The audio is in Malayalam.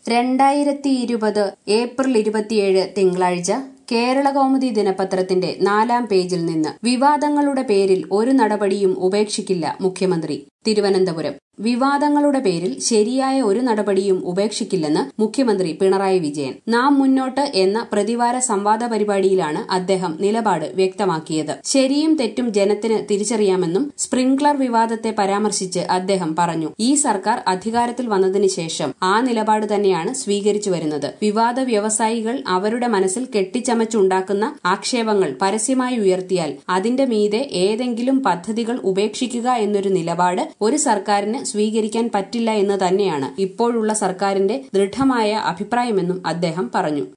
രണ്ടായിരത്തി ഇരുപത് ഏപ്രിൽ ഇരുപത്തിയേഴ് തിങ്കളാഴ്ച കേരള കൗമുദി ദിനപത്രത്തിന്റെ നാലാം പേജിൽ നിന്ന് വിവാദങ്ങളുടെ പേരിൽ ഒരു നടപടിയും ഉപേക്ഷിക്കില്ല മുഖ്യമന്ത്രി തിരുവനന്തപുരം വിവാദങ്ങളുടെ പേരിൽ ശരിയായ ഒരു നടപടിയും ഉപേക്ഷിക്കില്ലെന്ന് മുഖ്യമന്ത്രി പിണറായി വിജയൻ നാം മുന്നോട്ട് എന്ന പ്രതിവാര സംവാദ പരിപാടിയിലാണ് അദ്ദേഹം നിലപാട് വ്യക്തമാക്കിയത് ശരിയും തെറ്റും ജനത്തിന് തിരിച്ചറിയാമെന്നും സ്പ്രിംഗ്ലർ വിവാദത്തെ പരാമർശിച്ച് അദ്ദേഹം പറഞ്ഞു ഈ സർക്കാർ അധികാരത്തിൽ വന്നതിന് ശേഷം ആ നിലപാട് തന്നെയാണ് സ്വീകരിച്ചു വരുന്നത് വിവാദ വ്യവസായികൾ അവരുടെ മനസ്സിൽ കെട്ടിച്ചമച്ചുണ്ടാക്കുന്ന ആക്ഷേപങ്ങൾ പരസ്യമായി ഉയർത്തിയാൽ അതിന്റെ മീതെ ഏതെങ്കിലും പദ്ധതികൾ ഉപേക്ഷിക്കുക എന്നൊരു നിലപാട് ഒരു സർക്കാരിന് സ്വീകരിക്കാൻ പറ്റില്ല എന്ന് തന്നെയാണ് ഇപ്പോഴുള്ള സർക്കാരിന്റെ ദൃഢമായ അഭിപ്രായമെന്നും അദ്ദേഹം പറഞ്ഞു